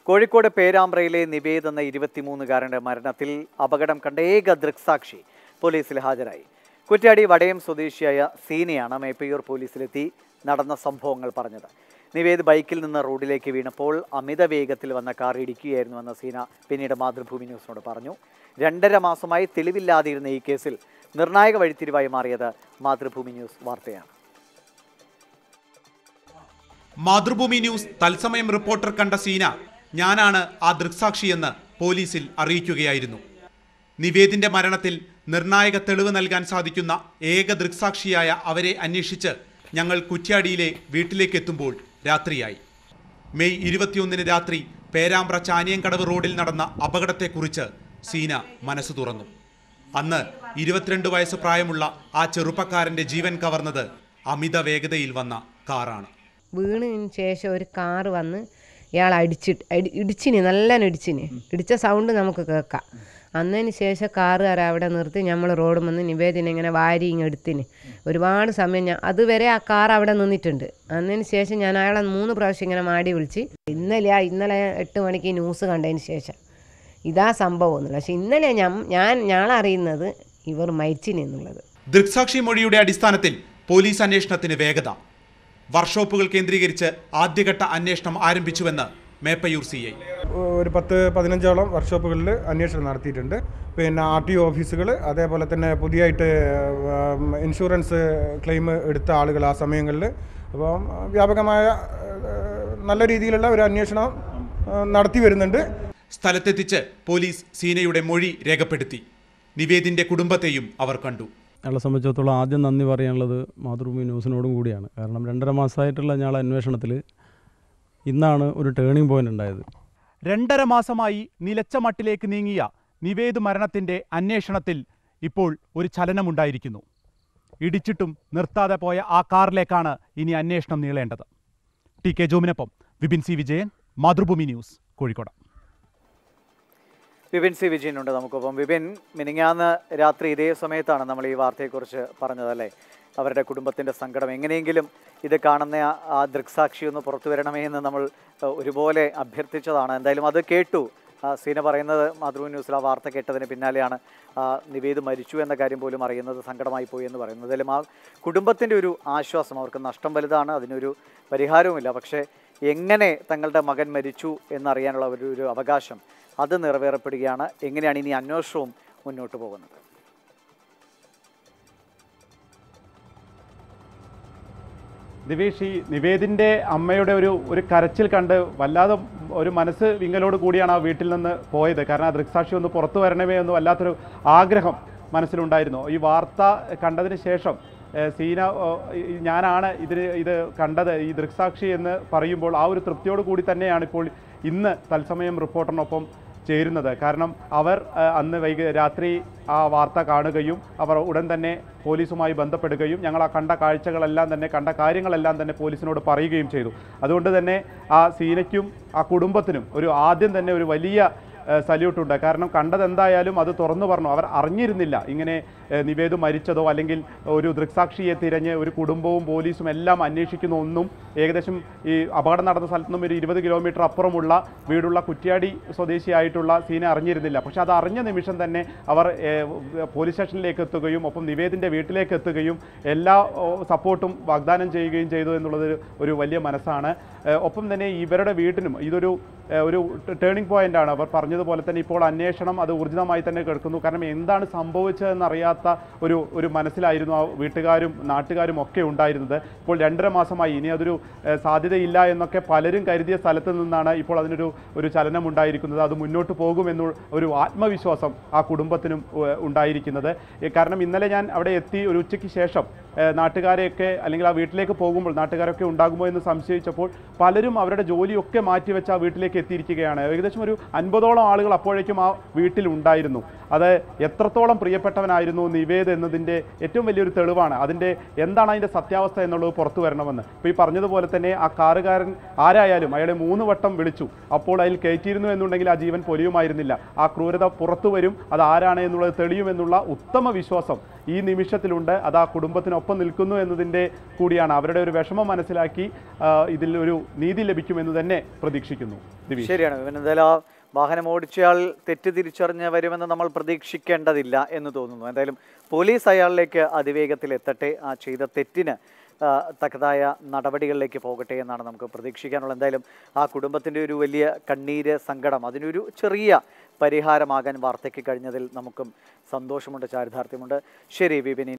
കോഴിക്കോട് പേരാമ്പ്രയിലെ നിവേദ് എന്ന ഇരുപത്തിമൂന്നുകാരന്റെ മരണത്തിൽ അപകടം കണ്ട ഏക ദൃക്സാക്ഷി പോലീസിൽ ഹാജരായി കുറ്റ്യാടി വടയം സ്വദേശിയായ സീനയാണ് മേപ്പയ്യൂർ പോലീസിലെത്തി നടന്ന സംഭവങ്ങൾ പറഞ്ഞത് നിവേദ് ബൈക്കിൽ നിന്ന് റോഡിലേക്ക് വീണപ്പോൾ അമിത വേഗത്തിൽ വന്ന കാർ ഇടിക്കുകയായിരുന്നുവെന്ന് സീന പിന്നീട് മാതൃഭൂമി ന്യൂസിനോട് പറഞ്ഞു രണ്ടര മാസമായി തെളിവില്ലാതിരുന്ന ഈ കേസിൽ നിർണായക വഴിത്തിരിവായി മാറിയത് മാതൃഭൂമി ന്യൂസ് വാർത്തയാണ് മാതൃഭൂമി ന്യൂസ് തത്സമയം റിപ്പോർട്ടർ കണ്ട സീന ഞാനാണ് ആ ദൃക്സാക്ഷിയെന്ന് പോലീസിൽ അറിയിക്കുകയായിരുന്നു നിവേദിന്റെ മരണത്തിൽ നിർണായക തെളിവ് നൽകാൻ സാധിക്കുന്ന ഏക ദൃക്സാക്ഷിയായ അവരെ അന്വേഷിച്ച് ഞങ്ങൾ കുറ്റ്യാടിയിലെ വീട്ടിലേക്ക് എത്തുമ്പോൾ രാത്രിയായി മെയ് ഇരുപത്തിയൊന്നിന് രാത്രി പേരാമ്പ്ര ചാനിയങ്കടവ് റോഡിൽ നടന്ന അപകടത്തെക്കുറിച്ച് സീന മനസ്സ് തുറന്നു അന്ന് ഇരുപത്തിരണ്ട് വയസ്സ് പ്രായമുള്ള ആ ചെറുപ്പക്കാരന്റെ ജീവൻ കവർന്നത് അമിത വേഗതയിൽ വന്ന കാറാണ് വീണതിന് ശേഷം ഒരു കാറ് വന്ന് ഇയാൾ അടിച്ചിട്ട് അടി ഇടിച്ചിന് നല്ലോണം ഇടിച്ചിന് ഇടിച്ച സൗണ്ട് നമുക്ക് കേൾക്കാം അന്നതിന് ശേഷം കാറുകാരെ അവിടെ നിർത്തി നമ്മൾ റോഡ് വന്ന് നിവേദന ഇങ്ങനെ വാരി ഇങ്ങ് എടുത്തിന് ഒരുപാട് സമയം ഞാൻ അതുവരെ ആ കാർ അവിടെ നിന്നിട്ടുണ്ട് അന്നതിന് ശേഷം ഞാൻ അയാളെ മൂന്ന് പ്രാവശ്യം ഇങ്ങനെ മാടി വിളിച്ച് ഇന്നലെ ആ ഇന്നലെ എട്ട് മണിക്ക് ന്യൂസ് കണ്ടതിന് ശേഷം ഇതാ സംഭവം എന്നുള്ളത് പക്ഷെ ഇന്നലെ ഞാൻ ഞാൻ ഞാളറിയുന്നത് ഇവർ മരിച്ചിന് എന്നുള്ളത് ദൃക്സാക്ഷി മൊഴിയുടെ അടിസ്ഥാനത്തിൽ പോലീസ് അന്വേഷണത്തിന് വേഗത വർക്ക്ഷോപ്പുകൾ കേന്ദ്രീകരിച്ച് ആദ്യഘട്ട അന്വേഷണം ആരംഭിച്ചുവെന്ന് മേപ്പയൂർ സി ഐ ഒരു പത്ത് പതിനഞ്ചോളം വർക്ക്ഷോപ്പുകളിൽ അന്വേഷണം നടത്തിയിട്ടുണ്ട് പിന്നെ ആർ ടി ഒ ഓഫീസുകൾ അതേപോലെ തന്നെ പുതിയതായിട്ട് ഉം, ഇൻഷുറൻസ് ക്ലെയിം എടുത്ത ആളുകൾ ആ സമയങ്ങളിൽ അപ്പം വ്യാപകമായ ഏഹ്, നല്ല രീതിയിലുള്ള ഒരു അന്വേഷണം ഏഹ്, നടത്തി വരുന്നുണ്ട് സ്ഥലത്തെത്തിച്ച് പോലീസ് സീനയുടെ മൊഴി രേഖപ്പെടുത്തി നിവേദിന്റെ കുടുംബത്തെയും അവർ കണ്ടു ഞങ്ങളെ സംബന്ധിച്ചിടത്തോളം ആദ്യം നന്ദി പറയാനുള്ളത് മാതൃഭൂമി ന്യൂസിനോടും കൂടിയാണ് കാരണം രണ്ടര മാസമായിട്ടുള്ള ഞങ്ങളെ അന്വേഷണത്തിൽ ഇന്നാണ് ഒരു ടേണിംഗ് പോയിന്റ് ഉണ്ടായത് രണ്ടര മാസമായി നിലച്ച മട്ടിലേക്ക് നീങ്ങിയ നിവേദ് മരണത്തിന്റെ അന്വേഷണത്തിൽ ഇപ്പോൾ ഒരു ചലനമുണ്ടായിരിക്കുന്നു ഇടിച്ചിട്ടും നിർത്താതെ പോയ ആ കാറിലേക്കാണ് ഇനി അന്വേഷണം നീളേണ്ടത് ടി കെ ജോമിനൊപ്പം Vipin C Vijayan Mathrubhumi news Kozhikode Vipin C വിജയനുണ്ട് നമുക്കൊപ്പം വിപിൻ മിനിങ്ങാന്ന് രാത്രി ഇതേ സമയത്താണ് നമ്മൾ ഈ വാർത്തയെക്കുറിച്ച് പറഞ്ഞതല്ലേ അവരുടെ കുടുംബത്തിൻ്റെ സങ്കടം എങ്ങനെയെങ്കിലും ഇത് കാണുന്ന ആ- ആ ദൃക്സാക്ഷി ഒന്ന് പുറത്തു വരണമേ എന്ന് നമ്മൾ ഏഹ്, ഒരുപോലെ അഭ്യർത്ഥിച്ചതാണ് എന്തായാലും അത് കേട്ടു ആ, സീന പറയുന്നത് മാതൃഭൂമി ന്യൂസിൽ ആ വാർത്ത കേട്ടതിന് പിന്നാലെയാണ് ആ, നിവേദ് മരിച്ചു എന്ന കാര്യം പോലും അറിയുന്നത് സങ്കടമായി പോയി എന്ന് പറയുന്നത് എന്തായാലും ആ കുടുംബത്തിൻ്റെ ഒരു ആശ്വാസം അവർക്ക് നഷ്ടം വലുതാണ് അതിനൊരു പരിഹാരവുമില്ല പക്ഷേ എങ്ങനെ തങ്ങളുടെ മകൻ മരിച്ചു എന്നറിയാനുള്ള ഒരു ഒരു അവകാശം അത് നിറവേറപ്പെടുകയാണ് എങ്ങനെയാണ് ഇനി അന്വേഷണവും മുന്നോട്ട് പോകുന്നത് ദിവേഷ് ഈ നിവേദിൻ്റെ അമ്മയുടെ ഒരു ഒരു കരച്ചിൽ കണ്ട് വല്ലാതെ ഒരു മനസ്സ് വിങ്ങലോട് കൂടിയാണ് ആ വീട്ടിൽ നിന്ന് പോയത് കാരണം ആ ദൃക്സാക്ഷി ഒന്ന് പുറത്തു വരണമേ എന്ന് വല്ലാത്തൊരു ആഗ്രഹം മനസ്സിലുണ്ടായിരുന്നു ഈ വാർത്ത കണ്ടതിന് ശേഷം ഏഹ്, സീന ഓ, ഈ- ഞാനാണ് ഇതിന് ഇത് കണ്ടത് ഈ ദൃക്സാക്ഷി എന്ന് പറയുമ്പോൾ ആ ഒരു തൃപ്തിയോട് കൂടി തന്നെയാണ് ഇപ്പോൾ ഇന്ന് തത്സമയം റിപ്പോർട്ടറിനൊപ്പം ചേരുന്നത് കാരണം അവർ ആ, അന്ന് വൈകി രാത്രി ആ വാർത്ത കാണുകയും അവർ ഉടൻ തന്നെ പോലീസുമായി ബന്ധപ്പെടുകയും ഞങ്ങൾ ആ കണ്ട കാഴ്ചകളെല്ലാം തന്നെ കണ്ട കാര്യങ്ങളെല്ലാം തന്നെ പോലീസിനോട് പറയുകയും ചെയ്തു അതുകൊണ്ട് തന്നെ ആ സീനയ്ക്കും ആ കുടുംബത്തിനും ഒരു ആദ്യം തന്നെ ഒരു വലിയ സല്യൂട്ട് ഉണ്ട് കാരണം കണ്ടത് എന്തായാലും അത് തുറന്നു പറഞ്ഞു അവർ അറിഞ്ഞിരുന്നില്ല ഇങ്ങനെ ഏഹ്, നിവേദ് മരിച്ചതോ അല്ലെങ്കിൽ ഒരു ദൃക്സാക്ഷിയെ തിരഞ്ഞ് ഒരു കുടുംബവും പോലീസും എല്ലാം അന്വേഷിക്കുന്ന ഒന്നും ഏകദേശം ഈ അപകടം നടന്ന സ്ഥലത്ത് നിന്നും ഒരു ഇരുപത് കിലോമീറ്റർ അപ്പുറമുള്ള വീടുള്ള കുറ്റ്യാടി സ്വദേശിയായിട്ടുള്ള സീന അറിഞ്ഞിരുന്നില്ല പക്ഷെ അത് അറിഞ്ഞ നിമിഷം തന്നെ അവർ ഏഹ്, പോലീസ് സ്റ്റേഷനിലേക്ക് എത്തുകയും ഒപ്പം നിവേദിൻ്റെ വീട്ടിലേക്ക് എത്തുകയും എല്ലാ ഓ, സപ്പോർട്ടും വാഗ്ദാനം ചെയ്യുകയും ചെയ്തു എന്നുള്ളത് ഒരു- ഒരു വലിയ മനസ്സാണ് ഏഹ്, ഒപ്പം തന്നെ ഇവരുടെ വീട്ടിനും ഇതൊരു ഏഹ്, ഒരു ടേണിംഗ് പോയിന്റ് ആണ് അവർ പറഞ്ഞതുപോലെ തന്നെ ഇപ്പോൾ അന്വേഷണം അത് ഊർജിതമായി തന്നെ കേൾക്കുന്നു കാരണം എന്താണ് സംഭവിച്ചതെന്ന് അറിയാത്ത ഒരു ഒരു മനസ്സിലായിരുന്നു ആ വീട്ടുകാരും നാട്ടുകാരും ഒക്കെ ഉണ്ടായിരുന്നത് ഇപ്പോൾ രണ്ടര മാസമായി ഇനി അതൊരു ഏഹ്, സാധ്യതയില്ല എന്നൊക്കെ പലരും കരുതിയ സ്ഥലത്ത് നിന്നാണ് ഇപ്പോൾ അതിനൊരു ഒരു ചലനം ഉണ്ടായിരിക്കുന്നത് അത് മുന്നോട്ട് പോകുമെന്ന ഒരു ആത്മവിശ്വാസം ആ കുടുംബത്തിനും ഏഹ്, ഉണ്ടായിരിക്കുന്നത് ഏഹ്, കാരണം ഇന്നലെ ഞാൻ അവിടെ എത്തി ഒരു ഉച്ചയ്ക്ക് ശേഷം ഏഹ്, നാട്ടുകാരെയൊക്കെ അല്ലെങ്കിൽ ആ വീട്ടിലേക്ക് പോകുമ്പോൾ നാട്ടുകാരൊക്കെ ഉണ്ടാകുമോ എന്ന് സംശയിച്ചപ്പോൾ പലരും അവരുടെ ജോലിയൊക്കെ മാറ്റിവെച്ച് ആ വീട്ടിലേക്ക് എത്തിയിരിക്കുകയാണ് ഏകദേശം ഒരു അൻപതോളം ആളുകൾ അപ്പോഴേക്കും ആ വീട്ടിൽ ഉണ്ടായിരുന്നു അത് എത്രത്തോളം പ്രിയപ്പെട്ടവനായിരുന്നു നിവേദ് എന്നതിൻ്റെ ഏറ്റവും വലിയൊരു തെളിവാണ് അതിൻ്റെ എന്താണ് അതിൻ്റെ സത്യാവസ്ഥ എന്നുള്ളത് പുറത്തു വരണമെന്ന് ഇപ്പോൾ ഈ പറഞ്ഞതുപോലെ തന്നെ ആ കാറുകാരൻ ആരായാലും അയാളെ മൂന്ന് വട്ടം വിളിച്ചു അപ്പോൾ അതിൽ കയറ്റിയിരുന്നു എന്നുണ്ടെങ്കിൽ ആ ജീവൻ പൊലിയുമായിരുന്നില്ല ആ ക്രൂരത പുറത്തു വരും അത് ആരാണ് എന്നുള്ളത് തെളിയുമെന്നുള്ള ഉത്തമ വിശ്വാസം ഈ നിമിഷത്തിലുണ്ട് അത് ആ കുടുംബത്തിനൊപ്പം നിൽക്കുന്നു എന്നതിൻ്റെ കൂടിയാണ് അവരുടെ ഒരു വിഷമം മനസ്സിലാക്കി ആ, ഇതിൽ ഒരു നീതി ലഭിക്കുമെന്ന് തന്നെ പ്രതീക്ഷിക്കുന്നു ദിവീഷ് ശരിയാണ് ഇവൻ എന്തായാലും ആ വാഹനം ഓടിച്ചയാൾ തെറ്റ് തിരിച്ചറിഞ്ഞ് വരുമെന്ന് നമ്മൾ പ്രതീക്ഷിക്കേണ്ടതില്ല എന്ന് തോന്നുന്നു എന്തായാലും പോലീസ് അയാളിലേക്ക് അതിവേഗത്തിൽ എത്തട്ടെ ആ ചെയ്ത തെറ്റിന് ആ, തക്കതായ നടപടികളിലേക്ക് പോകട്ടെ എന്നാണ് നമുക്ക് പ്രതീക്ഷിക്കാനുള്ളത് എന്തായാലും ആ കുടുംബത്തിൻ്റെ ഒരു വലിയ കണ്ണീര് സങ്കടം അതിനൊരു ചെറിയ പരിഹാരമാകാൻ വാർത്തയ്ക്ക് കഴിഞ്ഞതിൽ നമുക്കും സന്തോഷമുണ്ട് ചാരിതാർത്ഥ്യമുണ്ട് ശരി വിപിൻ